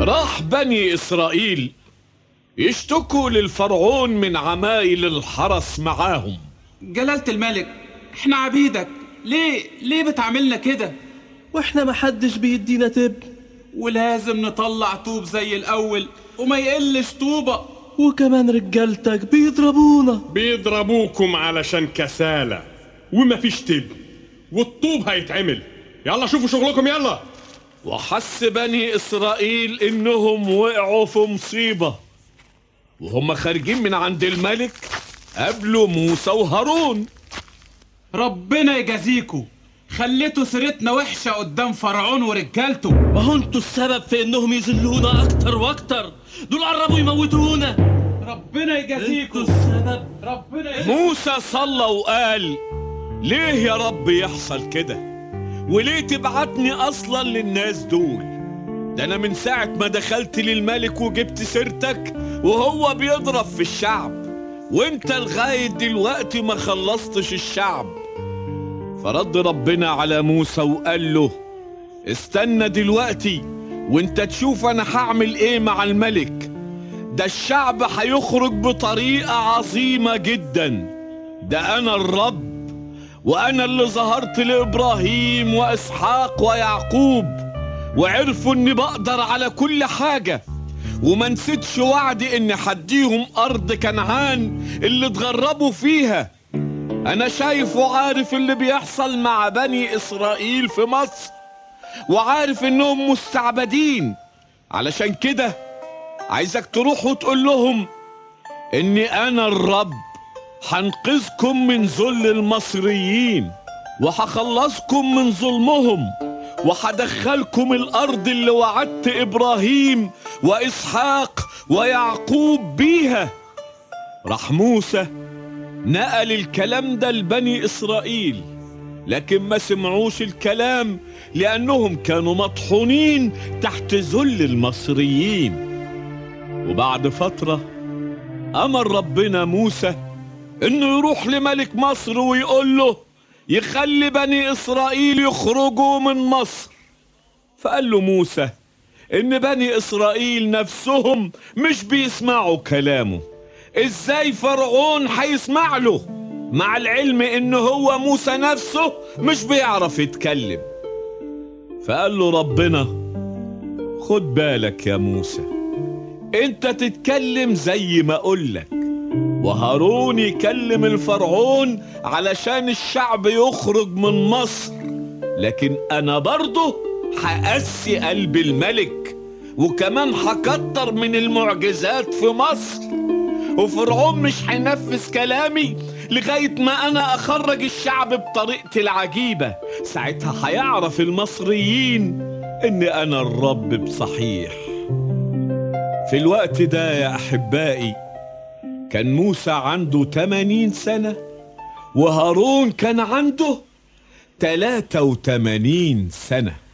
راح بني إسرائيل يشتكوا للفرعون من عمايل الحرس معاهم جلالة الملك احنا عبيدك ليه ليه بتعاملنا كده واحنا محدش بيدينا تب ولازم نطلع طوب زي الاول وما يقلش طوبة وكمان رجالتك بيضربونا بيضربوكم علشان كسالة ومفيش تب والطوب هيتعمل يلا شوفوا شغلكم يلا وحس بني إسرائيل إنهم وقعوا في مصيبة وهم خارجين من عند الملك قابلوا موسى وهارون ربنا يجازيكوا خليتوا سيرتنا وحشة قدام فرعون ورجالته ما هو انتوا السبب في انهم يذلونا اكتر واكتر دول قربوا يموتونا ربنا انتوا يجازيكوا السبب ربنا يجازيكوا موسى صلى وقال ليه يا رب يحصل كده وليه تبعتني اصلا للناس دول ده انا من ساعة ما دخلت للملك وجبت سيرتك وهو بيضرب في الشعب وانت لغاية دلوقتي ما خلصتش الشعب فرد ربنا على موسى وقال له استنى دلوقتي وانت تشوف انا هعمل ايه مع الملك ده الشعب هيخرج بطريقة عظيمة جدا ده انا الرب وانا اللي ظهرت لابراهيم واسحاق ويعقوب وعرفوا اني بقدر على كل حاجة وما نسيتش وعدي اني حديهم ارض كنعان اللي اتغربوا فيها انا شايف وعارف اللي بيحصل مع بني اسرائيل في مصر وعارف انهم مستعبدين علشان كده عايزك تروح وتقول لهم اني انا الرب هنقذكم من ذل المصريين وهخلصكم من ظلمهم وهدخلكم الارض اللي وعدت ابراهيم واسحاق ويعقوب بيها راح موسى نقل الكلام ده لبني اسرائيل لكن ما سمعوش الكلام لانهم كانوا مطحونين تحت ذل المصريين وبعد فتره امر ربنا موسى انه يروح لملك مصر ويقول له يخلي بني اسرائيل يخرجوا من مصر فقال له موسى ان بني اسرائيل نفسهم مش بيسمعوا كلامه ازاي فرعون هيسمع له مع العلم ان هو موسى نفسه مش بيعرف يتكلم فقال له ربنا خد بالك يا موسى انت تتكلم زي ما اقولك وهارون يكلم الفرعون علشان الشعب يخرج من مصر لكن انا برضه هقسي قلب الملك وكمان هكتر من المعجزات في مصر وفرعون مش هينفذ كلامي لغاية ما أنا أخرج الشعب بطريقتي العجيبة ساعتها هيعرف المصريين إن أنا الرب بصحيح في الوقت ده يا أحبائي كان موسى عنده 80 سنة وهارون كان عنده 83 سنة